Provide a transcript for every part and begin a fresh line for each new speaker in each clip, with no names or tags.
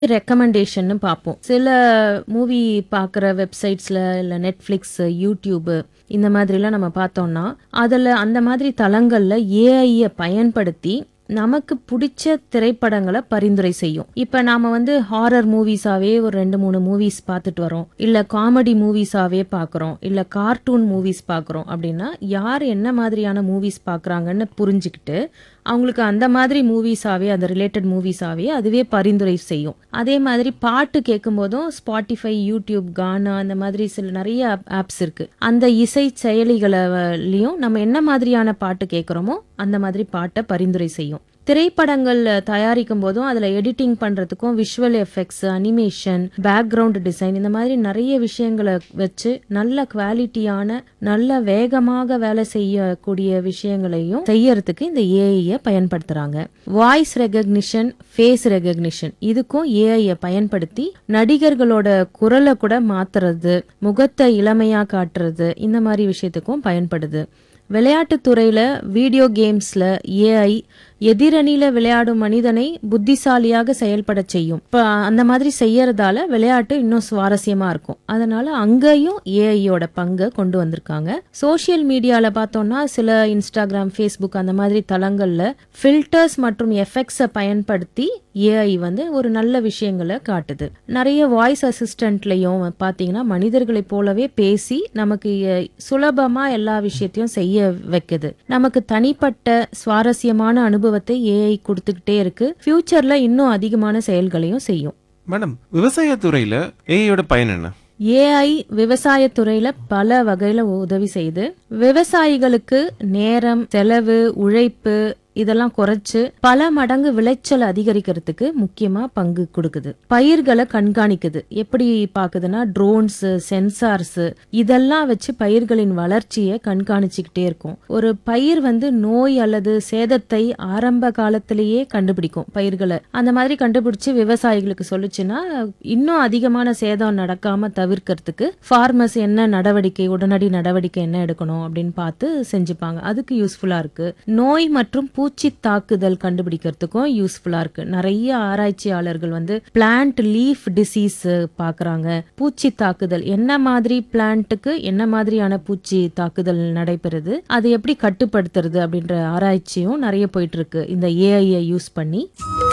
ரெக்கமெண்டேஷன்னு பார்ப்போம் சில மூவி பார்க்குற வெப்சைட்ஸில் இல்லை நெட்ஃப்ளிக்ஸ் யூடியூப் இந்த மாதிரிலாம் நம்ம பார்த்தோம்னா அதில் அந்த மாதிரி தளங்களில் ஏஐயை பயன்படுத்தி நமக்கு பிடிச்ச திரைப்படங்களை பரிந்துரை செய்யும் இப்போ நாம வந்து ஹாரர் மூவிஸாவே ஒரு ரெண்டு மூணு மூவிஸ் பார்த்துட்டு வரோம் இல்ல காமெடி மூவிஸாவே பார்க்குறோம் இல்ல கார்ட்டூன் மூவிஸ் பார்க்குறோம் அப்படின்னா யார் என்ன மாதிரியான மூவிஸ் பார்க்குறாங்கன்னு புரிஞ்சுக்கிட்டு அவங்களுக்கு அந்த மாதிரி மூவிஸாவே அந்த ரிலேட்டட் மூவிஸாவே அதுவே பரிந்துரை செய்யும் அதே மாதிரி பாட்டு கேட்கும் போதும் ஸ்பாட்டிஃபை யூடியூப் கானா அந்த மாதிரி சில நிறைய ஆப்ஸ் இருக்கு அந்த இசை செயலிகளையும் நம்ம என்ன மாதிரியான பாட்டு கேட்குறோமோ அந்த மாதிரி பாட்டை பரிந்துரை செய்யும் திரைப்படங்கள் தயாரிக்கும் போதும் அதில் எடிட்டிங் பண்ணுறதுக்கும் visual effects animation background design இந்த மாதிரி நிறைய விஷயங்களை வச்சு நல்ல குவாலிட்டியான நல்ல வேகமாக வேலை செய்யக்கூடிய விஷயங்களையும் செய்யறதுக்கு இந்த ஏஐயை பயன்படுத்துறாங்க வாய்ஸ் ரெகக்னிஷன் ஃபேஸ் ரெகக்னிஷன் இதுக்கும் ஏஐயை பயன்படுத்தி நடிகர்களோட குரலை கூட மாத்துறது முகத்தை இளமையா காட்டுறது இந்த மாதிரி விஷயத்துக்கும் பயன்படுது விளையாட்டுத் துறையில வீடியோ கேம்ஸ்ல ஏஐ எதிரணியில விளையாடும் மனிதனை புத்திசாலியாக செயல்பட செய்யும் இப்ப அந்த மாதிரி செய்யறதால விளையாட்டு இன்னும் சுவாரஸ்யமா இருக்கும் அதனால அங்கேயும் ஏஐயோட பங்கை கொண்டு வந்திருக்காங்க சோஷியல் மீடியால பார்த்தோம்னா சில இன்ஸ்டாகிராம் ஃபேஸ்புக் அந்த மாதிரி தளங்கள்ல ஃபில்டர்ஸ் மற்றும் எஃபெக்ட்ஸை பயன்படுத்தி ஏஐ வந்து ஒரு நல்ல விஷயங்களை காட்டுது நிறைய வாய்ஸ் அசிஸ்டன்ட்லயும் பாத்தீங்கன்னா மனிதர்களைப் போலவே பேசி நமக்கு அஹ், சுலபமா எல்லா விஷயத்தையும் செய்ய வைக்குது நமக்கு தனிப்பட்ட சுவாரஸ்யமான அனுபவத்தை ஏஐ கொடுத்துக்கிட்டே இருக்கு ஃபியூச்சர்ல இன்னும் அதிகமான செயல்களையும் செய்யும்
மேடம் விவசாயத்துறையில ஏஐயோட பயன் என்ன
ஏஐ விவசாயத்துறையில பல வகையில உதவி செய்யுது விவசாயிகளுக்கு நேரம் செலவு உழைப்பு இதெல்லாம் குறைச்சு பல மடங்கு விளைச்சல் அதிகரிக்கிறதுக்கு முக்கியமா பங்கு கொடுக்குது பயிர்களை கண்காணிக்குது எப்படி பாக்குதுன்னா ட்ரோன்ஸ் சென்சார்ஸ் இதெல்லாம் வச்சு பயிர்களின் வளர்ச்சியை கண்காணிச்சுக்கிட்டே இருக்கும் ஒரு பயிர் வந்து நோய் அல்லது சேதத்தை ஆரம்ப காலத்திலேயே கண்டுபிடிக்கும் பயிர்களை அந்த மாதிரி கண்டுபிடிச்சு விவசாயிகளுக்கு சொல்லுச்சுன்னா இன்னும் அதிகமான சேதம் நடக்காம தவிர்க்கிறதுக்கு ஃபார்மர்ஸ் என்ன நடவடிக்கை உடனடி நடவடிக்கை என்ன எடுக்கணும் அப்படின்னு பார்த்து செஞ்சுப்பாங்க அதுக்கு யூஸ்ஃபுல்லா இருக்கு நோய் மற்றும் பூச்சி தாக்குதல் கண்டுபிடிக்கிறதுக்கும் யூஸ்ஃபுல்லா இருக்கு நிறைய ஆராய்ச்சியாளர்கள் வந்து பிளான்ட் லீஃப் டிசீஸ் பாக்குறாங்க பூச்சி தாக்குதல் என்ன மாதிரி பிளான்ட்டுக்கு என்ன மாதிரியான பூச்சி தாக்குதல் நடைபெறுது அதை எப்படி கட்டுப்படுத்துறது அப்படின்ற ஆராய்ச்சியும் நிறைய போயிட்டு இருக்கு இந்த ஏஐயை யூஸ் பண்ணி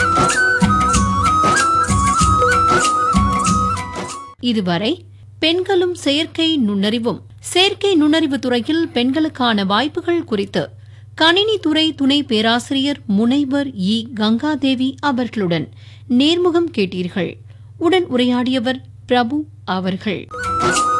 இதுவரை பெண்களும் செயற்கை நுண்ணறிவும் செயற்கை நுண்ணறிவு துறையில் பெண்களுக்கான வாய்ப்புகள் குறித்து கணினித்துறை துணை பேராசிரியர் முனைவர் இ கங்காதேவி அவர்களுடன் நேர்முகம் கேட்டீர்கள் உடன் உரையாடியவர் பிரபு அவர்கள்